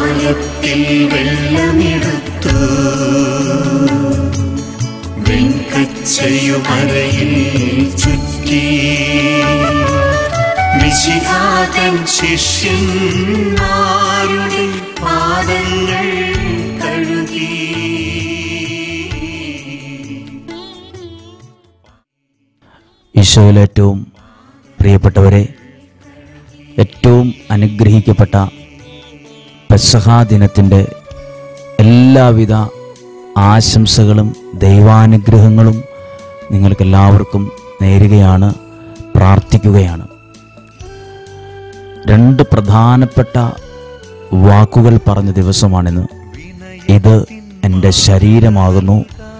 ആഴത്തിൽ വെള്ളമെടുത്തു വെങ്കച്ചയുമരയിൽ ചുറ്റി മിശിഹാതൻ ശിഷ്യന്മാരുടെ പാദങ്ങൾ കഴുകി ഈശോയിൽ ഏറ്റവും പ്രിയപ്പെട്ടവരെ ഏറ്റവും അനുഗ്രഹിക്കപ്പെട്ട പെസഹാ ദിനത്തിൻ്റെ എല്ലാവിധ ആശംസകളും ദൈവാനുഗ്രഹങ്ങളും നിങ്ങൾക്കെല്ലാവർക്കും നേരുകയാണ് പ്രാർത്ഥിക്കുകയാണ് രണ്ട് പ്രധാനപ്പെട്ട വാക്കുകൾ പറഞ്ഞ ദിവസമാണിന്ന് ഇത് എൻ്റെ ശരീരമാകുന്നു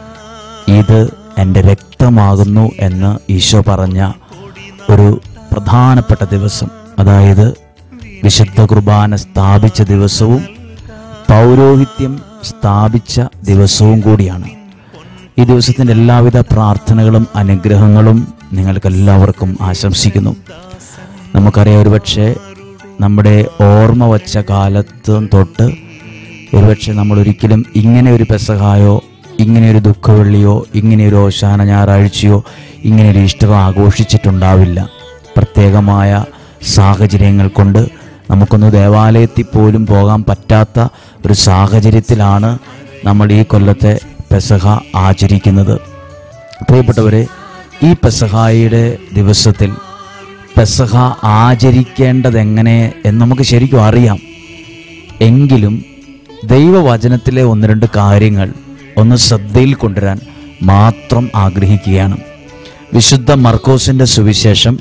ഇത് എൻ്റെ രക്തമാകുന്നു എന്ന് ഈശോ പറഞ്ഞ ഒരു പ്രധാനപ്പെട്ട ദിവസം അതായത് വിശുദ്ധ കുർബാന സ്ഥാപിച്ച ദിവസവും പൗരോഹിത്യം സ്ഥാപിച്ച ദിവസവും കൂടിയാണ് ഈ ദിവസത്തിൻ്റെ എല്ലാവിധ പ്രാർത്ഥനകളും അനുഗ്രഹങ്ങളും നിങ്ങൾക്കെല്ലാവർക്കും ആശംസിക്കുന്നു നമുക്കറിയാം ഒരുപക്ഷെ നമ്മുടെ ഓർമ്മ വച്ച കാലത്ത് തൊട്ട് ഒരുപക്ഷെ നമ്മൾ ഒരിക്കലും ഇങ്ങനെ ഒരു പെസഹായോ ഇങ്ങനെ ഒരു ദുഃഖവെള്ളിയോ ഇങ്ങനെ ഒരു ഓശാന ഞായറാഴ്ചയോ ഇങ്ങനെ ഒരു ഈസ്റ്ററോ ആഘോഷിച്ചിട്ടുണ്ടാവില്ല പ്രത്യേകമായ സാഹചര്യങ്ങൾ കൊണ്ട് നമുക്കൊന്ന് ദേവാലയത്തിൽ പോലും പോകാൻ പറ്റാത്ത ഒരു സാഹചര്യത്തിലാണ് നമ്മൾ ഈ കൊല്ലത്തെ പെസഹ ആചരിക്കുന്നത് പ്രിയപ്പെട്ടവരെ ഈ പെസഹായുടെ ദിവസത്തിൽ പെസഹ ആചരിക്കേണ്ടത് എങ്ങനെ എന്ന് നമുക്ക് ശരിക്കും അറിയാം എങ്കിലും ദൈവവചനത്തിലെ ഒന്ന് രണ്ട് കാര്യങ്ങൾ ഒന്ന് ശ്രദ്ധയിൽ കൊണ്ടുവരാൻ മാത്രം ആഗ്രഹിക്കുകയാണ് വിശുദ്ധ മർക്കോസിൻ്റെ സുവിശേഷം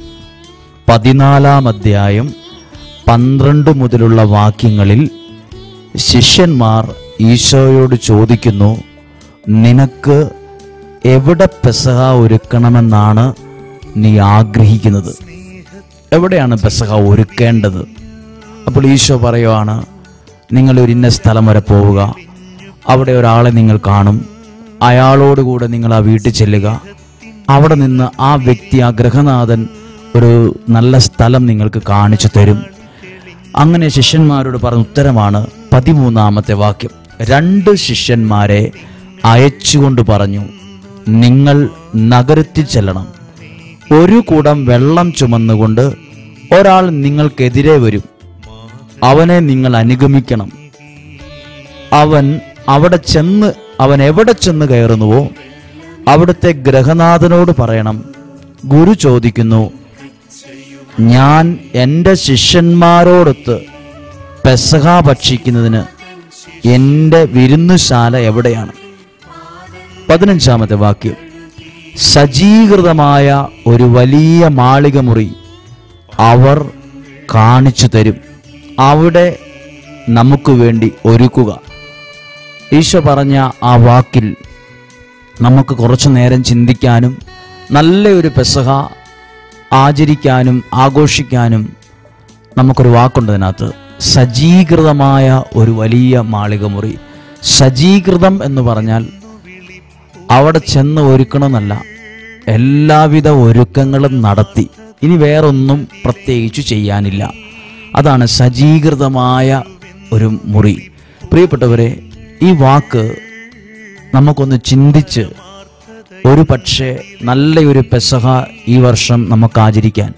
പതിനാലാം അധ്യായം പന്ത്രണ്ട് മുതലുള്ള വാക്യങ്ങളിൽ ശിഷ്യന്മാർ ഈശോയോട് ചോദിക്കുന്നു നിനക്ക് എവിടെ പെസഹ ഒരുക്കണമെന്നാണ് നീ ആഗ്രഹിക്കുന്നത് എവിടെയാണ് പെസഹ ഒരുക്കേണ്ടത് അപ്പോൾ ഈശോ പറയുവാണ് നിങ്ങൾ ഒരു ഇന്ന സ്ഥലം വരെ പോവുക അവിടെ ഒരാളെ നിങ്ങൾ കാണും അയാളോടുകൂടെ നിങ്ങൾ ആ വീട്ടിൽ ചെല്ലുക അവിടെ നിന്ന് ആ വ്യക്തി ആ ഗൃഹനാഥൻ ഒരു നല്ല സ്ഥലം നിങ്ങൾക്ക് കാണിച്ചു തരും അങ്ങനെ ശിഷ്യന്മാരോട് പറഞ്ഞ ഉത്തരമാണ് പതിമൂന്നാമത്തെ വാക്യം രണ്ട് ശിഷ്യന്മാരെ അയച്ചുകൊണ്ട് പറഞ്ഞു നിങ്ങൾ നഗരത്തിൽ ചെല്ലണം ഒരു കുടം വെള്ളം ചുമന്നുകൊണ്ട് ഒരാൾ നിങ്ങൾക്കെതിരെ വരും അവനെ നിങ്ങൾ അനുഗമിക്കണം അവൻ അവിടെ ചെന്ന് അവൻ എവിടെ ചെന്ന് കയറുന്നുവോ അവിടുത്തെ ഗ്രഹനാഥനോട് പറയണം ഗുരു ചോദിക്കുന്നു ഞാൻ എൻ്റെ ശിഷ്യന്മാരോടൊത്ത് പെസഹ ഭക്ഷിക്കുന്നതിന് എൻ്റെ വിരുന്നുശാല എവിടെയാണ് പതിനഞ്ചാമത്തെ വാക്യം സജ്ജീകൃതമായ ഒരു വലിയ മാളിക മുറി അവർ കാണിച്ചു തരും അവിടെ നമുക്ക് വേണ്ടി ഒരുക്കുക ഈശോ പറഞ്ഞ ആ വാക്കിൽ നമുക്ക് കുറച്ചു നേരം ചിന്തിക്കാനും നല്ല ഒരു പെസഹ ആചരിക്കാനും ആഘോഷിക്കാനും നമുക്കൊരു വാക്കുണ്ട് അതിനകത്ത് സജ്ജീകൃതമായ ഒരു വലിയ മാളിക മുറി സജ്ജീകൃതം എന്ന് പറഞ്ഞാൽ അവിടെ ചെന്ന് ഒരുക്കണമെന്നല്ല എല്ലാവിധ ഒരുക്കങ്ങളും നടത്തി ഇനി വേറൊന്നും പ്രത്യേകിച്ച് ചെയ്യാനില്ല അതാണ് സജ്ജീകൃതമായ ഒരു മുറി പ്രിയപ്പെട്ടവരെ ഈ വാക്ക് നമുക്കൊന്ന് ചിന്തിച്ച് ഒരു പക്ഷേ നല്ലൊരു പെസഹ ഈ വർഷം നമുക്ക് ആചരിക്കാൻ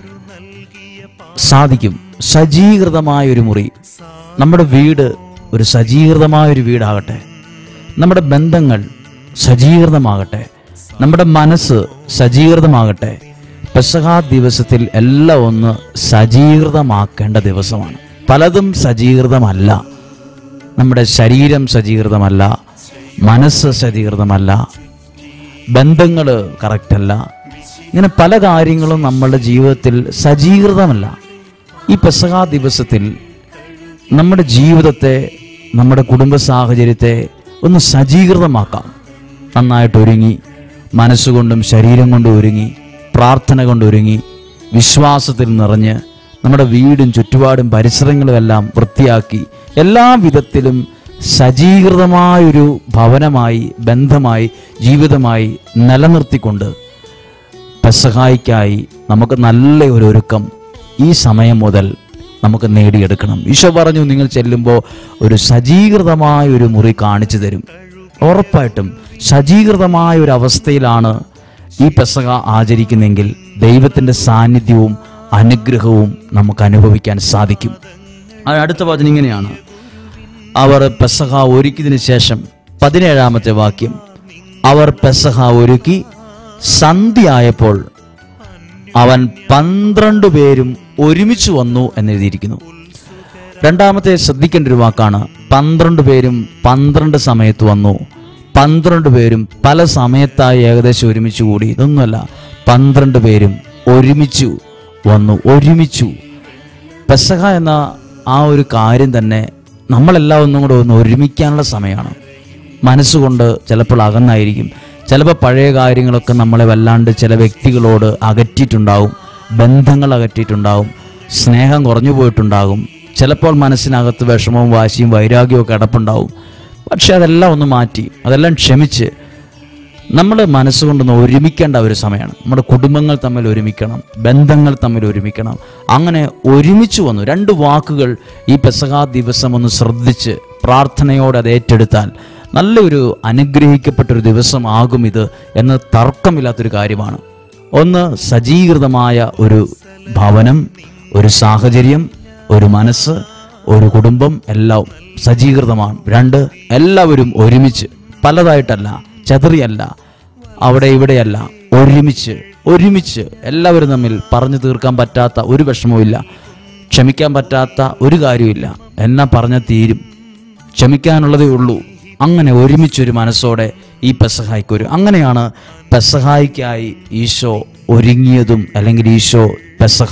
സാധിക്കും സജ്ജീകൃതമായ ഒരു മുറി നമ്മുടെ വീട് ഒരു സജ്ജീകൃതമായ ഒരു വീടാകട്ടെ നമ്മുടെ ബന്ധങ്ങൾ സജ്ജീകൃതമാകട്ടെ നമ്മുടെ മനസ്സ് സജ്ജീകൃതമാകട്ടെ പെസഹാ ദിവസത്തിൽ എല്ലാം ഒന്ന് സജ്ജീകൃതമാക്കേണ്ട ദിവസമാണ് പലതും സജ്ജീകൃതമല്ല നമ്മുടെ ശരീരം സജ്ജീകൃതമല്ല മനസ്സ് സജ്ജീകൃതമല്ല ബന്ധങ്ങൾ കറക്റ്റല്ല ഇങ്ങനെ പല കാര്യങ്ങളും നമ്മളുടെ ജീവിതത്തിൽ സജ്ജീകൃതമല്ല ഈ പെസഹാ ദിവസത്തിൽ നമ്മുടെ ജീവിതത്തെ നമ്മുടെ കുടുംബ സാഹചര്യത്തെ ഒന്ന് സജ്ജീകൃതമാക്കാം നന്നായിട്ട് ഒരുങ്ങി മനസ്സുകൊണ്ടും ശരീരം കൊണ്ടും ഒരുങ്ങി പ്രാർത്ഥന കൊണ്ട് ഒരുങ്ങി വിശ്വാസത്തിൽ നിറഞ്ഞ് നമ്മുടെ വീടും ചുറ്റുപാടും പരിസരങ്ങളുമെല്ലാം വൃത്തിയാക്കി എല്ലാ വിധത്തിലും സജ്ജീകൃതമായൊരു ഭവനമായി ബന്ധമായി ജീവിതമായി നിലനിർത്തിക്കൊണ്ട് പെസഹായിക്കായി നമുക്ക് നല്ല ഒരു ഒരുക്കം ഈ സമയം മുതൽ നമുക്ക് നേടിയെടുക്കണം ഈശോ പറഞ്ഞു നിങ്ങൾ ചെല്ലുമ്പോൾ ഒരു സജീകൃതമായ ഒരു മുറി കാണിച്ചു തരും ഉറപ്പായിട്ടും സജീകൃതമായ ഒരു അവസ്ഥയിലാണ് ഈ പെസക ആചരിക്കുന്നെങ്കിൽ ദൈവത്തിൻ്റെ സാന്നിധ്യവും അനുഗ്രഹവും നമുക്ക് അനുഭവിക്കാൻ സാധിക്കും അത് അടുത്ത വചനം ഇങ്ങനെയാണ് അവർ പെസഹ ഒരുക്കിയതിനു ശേഷം പതിനേഴാമത്തെ വാക്യം അവർ പെസഹ ഒരുക്കി സന്ധ്യയായപ്പോൾ അവൻ പന്ത്രണ്ട് പേരും ഒരുമിച്ച് വന്നു എന്നെഴുതിയിരിക്കുന്നു രണ്ടാമത്തെ ശ്രദ്ധിക്കേണ്ട ഒരു വാക്കാണ് പന്ത്രണ്ട് പേരും പന്ത്രണ്ട് സമയത്ത് വന്നു പന്ത്രണ്ട് പേരും പല സമയത്തായി ഏകദേശം ഒരുമിച്ച് കൂടി ഇതൊന്നുമല്ല പന്ത്രണ്ട് പേരും ഒരുമിച്ചു വന്നു ഒരുമിച്ചു പെസഹ എന്ന ആ ഒരു കാര്യം തന്നെ നമ്മളെല്ലാം ഒന്നും കൂടെ ഒന്ന് ഒരുമിക്കാനുള്ള സമയമാണ് മനസ്സുകൊണ്ട് ചിലപ്പോൾ അകന്നായിരിക്കും ചിലപ്പോൾ പഴയ കാര്യങ്ങളൊക്കെ നമ്മളെ വല്ലാണ്ട് ചില വ്യക്തികളോട് അകറ്റിയിട്ടുണ്ടാവും ബന്ധങ്ങൾ അകറ്റിയിട്ടുണ്ടാവും സ്നേഹം കുറഞ്ഞു പോയിട്ടുണ്ടാകും ചിലപ്പോൾ മനസ്സിനകത്ത് വിഷമവും വാശിയും വൈരാഗ്യവും ഒക്കെ അടപ്പുണ്ടാവും പക്ഷെ അതെല്ലാം ഒന്ന് മാറ്റി അതെല്ലാം ക്ഷമിച്ച് നമ്മൾ മനസ്സുകൊണ്ടൊന്ന് ഒരുമിക്കേണ്ട ഒരു സമയമാണ് നമ്മുടെ കുടുംബങ്ങൾ തമ്മിൽ ഒരുമിക്കണം ബന്ധങ്ങൾ തമ്മിൽ ഒരുമിക്കണം അങ്ങനെ ഒരുമിച്ച് വന്നു രണ്ട് വാക്കുകൾ ഈ പെസഹാ ദിവസം ഒന്ന് ശ്രദ്ധിച്ച് പ്രാർത്ഥനയോടെ അത് ഏറ്റെടുത്താൽ നല്ലൊരു അനുഗ്രഹിക്കപ്പെട്ടൊരു ദിവസമാകും ഇത് എന്ന് തർക്കമില്ലാത്തൊരു കാര്യമാണ് ഒന്ന് സജ്ജീകൃതമായ ഒരു ഭവനം ഒരു സാഹചര്യം ഒരു മനസ്സ് ഒരു കുടുംബം എല്ലാം സജ്ജീകൃതമാണ് രണ്ട് എല്ലാവരും ഒരുമിച്ച് പലതായിട്ടല്ല ചെതറിയല്ല അവിടെ ഇവിടെയല്ല ഒരുമിച്ച് ഒരുമിച്ച് എല്ലാവരും തമ്മിൽ പറഞ്ഞു തീർക്കാൻ പറ്റാത്ത ഒരു വിഷമവുമില്ല ക്ഷമിക്കാൻ പറ്റാത്ത ഒരു കാര്യമില്ല എന്നാ പറഞ്ഞാൽ തീരും ക്ഷമിക്കാനുള്ളതേ ഉള്ളൂ അങ്ങനെ ഒരുമിച്ചൊരു മനസ്സോടെ ഈ പെസഹായിക്ക് ഒരു അങ്ങനെയാണ് പെസഹായിക്കായി ഈശോ ഒരുങ്ങിയതും അല്ലെങ്കിൽ ഈശോ പെസഹ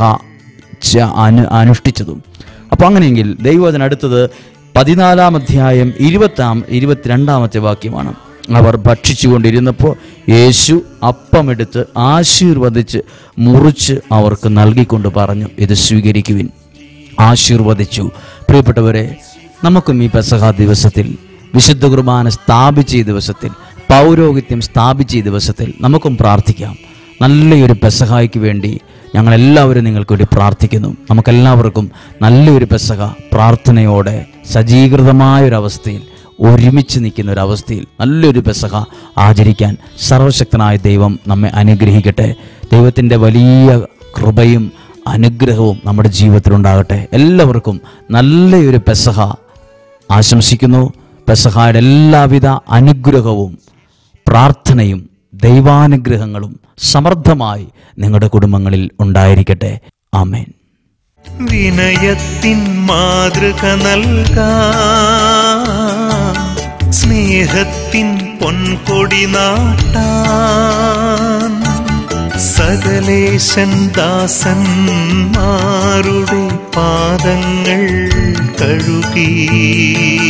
ച- അനു അനുഷ്ഠിച്ചതും അപ്പോൾ അങ്ങനെയെങ്കിൽ ദൈവത്തിന് അടുത്തത് പതിനാലാം അധ്യായം ഇരുപത്താം ഇരുപത്തിരണ്ടാമത്തെ വാക്യമാണ് അവർ ഭക്ഷിച്ചുകൊണ്ടിരുന്നപ്പോൾ യേശു അപ്പമെടുത്ത് ആശീർവദിച്ച് മുറിച്ച് അവർക്ക് നൽകിക്കൊണ്ട് പറഞ്ഞു ഇത് സ്വീകരിക്കുവിൻ ആശീർവദിച്ചു പ്രിയപ്പെട്ടവരെ നമുക്കും ഈ പെസഹ ദിവസത്തിൽ വിശുദ്ധ കുർബാന സ്ഥാപിച്ച ഈ ദിവസത്തിൽ പൗരോഹിത്യം സ്ഥാപിച്ച ഈ ദിവസത്തിൽ നമുക്കും പ്രാർത്ഥിക്കാം നല്ലൊരു പെസഹായ്ക്ക് വേണ്ടി ഞങ്ങളെല്ലാവരും നിങ്ങൾക്ക് വേണ്ടി പ്രാർത്ഥിക്കുന്നു നമുക്കെല്ലാവർക്കും നല്ലൊരു പെസഹ പ്രാർത്ഥനയോടെ സജ്ജീകൃതമായൊരവസ്ഥയിൽ ഒരുമിച്ച് നിൽക്കുന്ന ഒരവസ്ഥയിൽ നല്ലൊരു പെസഹ ആചരിക്കാൻ സർവശക്തനായ ദൈവം നമ്മെ അനുഗ്രഹിക്കട്ടെ ദൈവത്തിൻ്റെ വലിയ കൃപയും അനുഗ്രഹവും നമ്മുടെ ജീവിതത്തിലുണ്ടാകട്ടെ എല്ലാവർക്കും നല്ലൊരു പെസഹ ആശംസിക്കുന്നു പെസഹായുടെ എല്ലാവിധ അനുഗ്രഹവും പ്രാർത്ഥനയും ദൈവാനുഗ്രഹങ്ങളും സമൃദ്ധമായി നിങ്ങളുടെ കുടുംബങ്ങളിൽ ഉണ്ടായിരിക്കട്ടെ ആമേൻ വിനയത്തിൻ മാതൃക നൽകാം സ്നേഹത്തിൻ പൊൻകൊടി നാട്ടാൻ സകലേശൻ ദാസന്മാരുടെ പാദങ്ങൾ കഴുകി